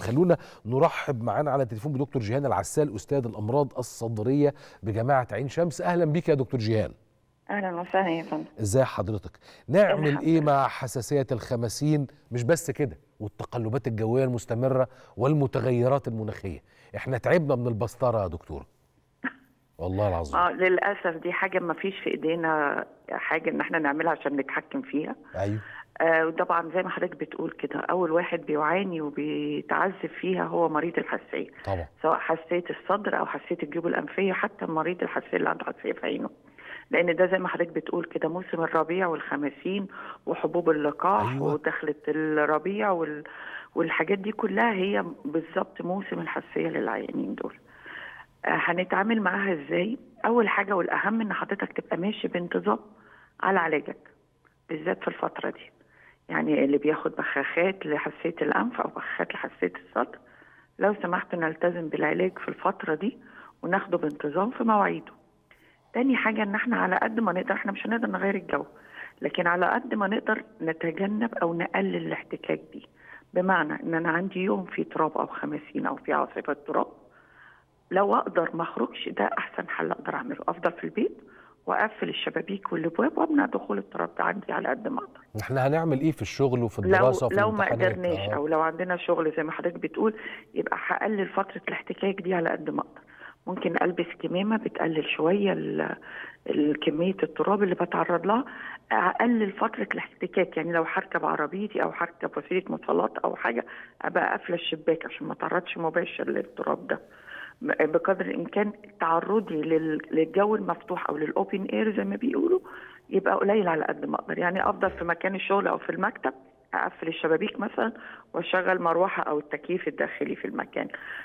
خلونا نرحب معانا على التليفون بدكتور جيهان العسال استاذ الامراض الصدريه بجامعه عين شمس اهلا بيك يا دكتور جيهان اهلا وسهلا يا فندم ازاي حضرتك نعمل الحمد ايه لله. مع حساسيه الخماسين مش بس كده والتقلبات الجويه المستمره والمتغيرات المناخيه احنا تعبنا من البسطره يا دكتور والله العظيم اه للاسف دي حاجه ما فيش في ايدينا حاجه ان احنا نعملها عشان نتحكم فيها ايوه آه وطبعا زي ما حضرتك بتقول كده اول واحد بيعاني وبيتعذب فيها هو مريض الحساسيه طبعا سواء حساسيه الصدر او حساسيه الجيوب الانفيه حتى مريض الحساسيه اللي عنده حساسيه في عينه لان ده زي ما حضرتك بتقول كده موسم الربيع والخماسين وحبوب اللقاح أيوة. ودخلة الربيع وال... والحاجات دي كلها هي بالظبط موسم الحساسيه للعيانين دول آه، هنتعامل معاها ازاي اول حاجه والاهم ان حضرتك تبقى ماشي بانتظام على علاجك بالذات في الفتره دي يعني اللي بياخد بخاخات لحساسيه الانف او بخاخات لحساسيه الصدر لو سمحتوا نلتزم بالعلاج في الفتره دي وناخده بانتظام في مواعيده تاني حاجه ان احنا على قد ما نقدر احنا مش هنقدر نغير الجو لكن على قد ما نقدر نتجنب او نقلل الاحتكاك بيه بمعنى ان انا عندي يوم فيه تراب او خماسين او فيه عاصفه تراب لو اقدر ما اخرجش ده احسن حل اقدر اعمله افضل في البيت واقفل الشبابيك والابواب وامنع دخول التراب ده عندي على قد ما اقدر احنا هنعمل ايه في الشغل وفي لو الدراسه وفي لو ما الامتحانات قدرناش آه. او لو عندنا شغل زي ما حضرتك بتقول يبقى هقلل فتره الاحتكاك دي على قد ما اقدر ممكن البس كمامه بتقلل شويه ال- ال- كميه التراب اللي بتعرض لها اقلل فتره الاحتكاك يعني لو هركب عربيتي او هركب وسيله مواصلات او حاجه ابقى قافله الشباك عشان ما اتعرضش مباشر للتراب ده ب- بقدر الامكان تعرضي لل- للجو المفتوح او للاوبن اير زي ما بيقولوا يبقى قليل على قد ما اقدر يعني افضل في مكان الشغل او في المكتب اقفل الشبابيك مثلا واشغل مروحه او التكييف الداخلي في المكان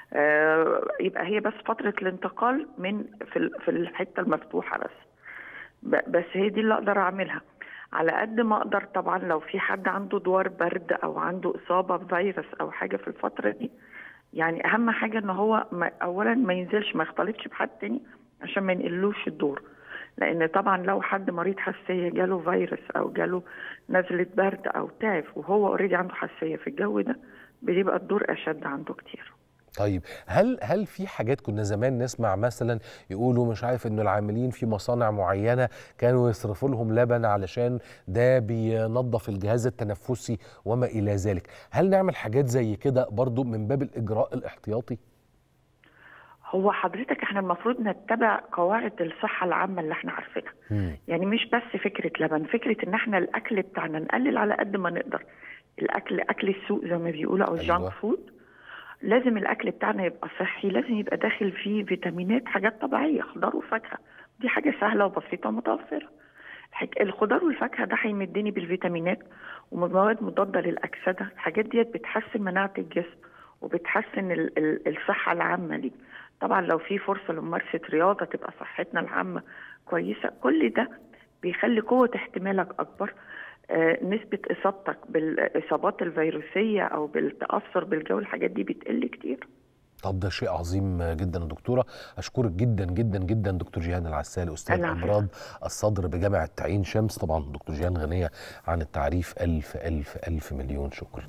آه يبقى هي بس فتره الانتقال من في ال- في الحته المفتوحه بس ب- بس هي دي اللي اقدر اعملها على قد ما اقدر طبعا لو في حد عنده دوار برد او عنده اصابه بفيروس او حاجه في الفتره دي يعني اهم حاجه ان هو ما اولا ما ينزلش ما يختلطش بحد تاني عشان ما ينقلوش الدور لان طبعا لو حد مريض حساسيه جاله فيروس او جاله نزله برد او تعب وهو اوريدي عنده حساسيه في الجو ده بيبقى الدور اشد عنده كتير طيب هل هل في حاجات كنا زمان نسمع مثلا يقولوا مش عارف انه العاملين في مصانع معينه كانوا يصرفوا لهم لبن علشان ده بينظف الجهاز التنفسي وما الى ذلك هل نعمل حاجات زي كده برضو من باب الاجراء الاحتياطي هو حضرتك احنا المفروض نتبع قواعد الصحه العامه اللي احنا عارفينها مم. يعني مش بس فكره لبن فكره ان احنا الاكل بتاعنا نقلل على قد ما نقدر الاكل اكل السوق زي ما بيقولوا او أيوة. الجانك فود لازم الاكل بتاعنا يبقى صحي لازم يبقى داخل فيه فيتامينات حاجات طبيعيه خضار وفاكهه دي حاجه سهله وبسيطه ومتوفره الحك- الخضار والفاكهه ده هيمدني بالفيتامينات ومواد مضاده للاكسده الحاجات ديت بتحسن مناعه الجسم وبتحسن ال- ال- الصحه العامه ليه طبعا لو في فرصه لممارسه رياضه تبقى صحتنا العامه كويسه كل ده بيخلي قوه احتمالك اكبر آه، نسبة إصابتك بالإصابات الفيروسية أو بالتأثر بالجو الحاجات دي بتقل كتير طب ده شيء عظيم جدا يا دكتوره اشكرك جدا جدا جدا دكتور جيهان العسال استاذ العفو. امراض الصدر بجامعه عين شمس طبعا دكتور جيهان غنيه عن التعريف الف الف الف مليون شكر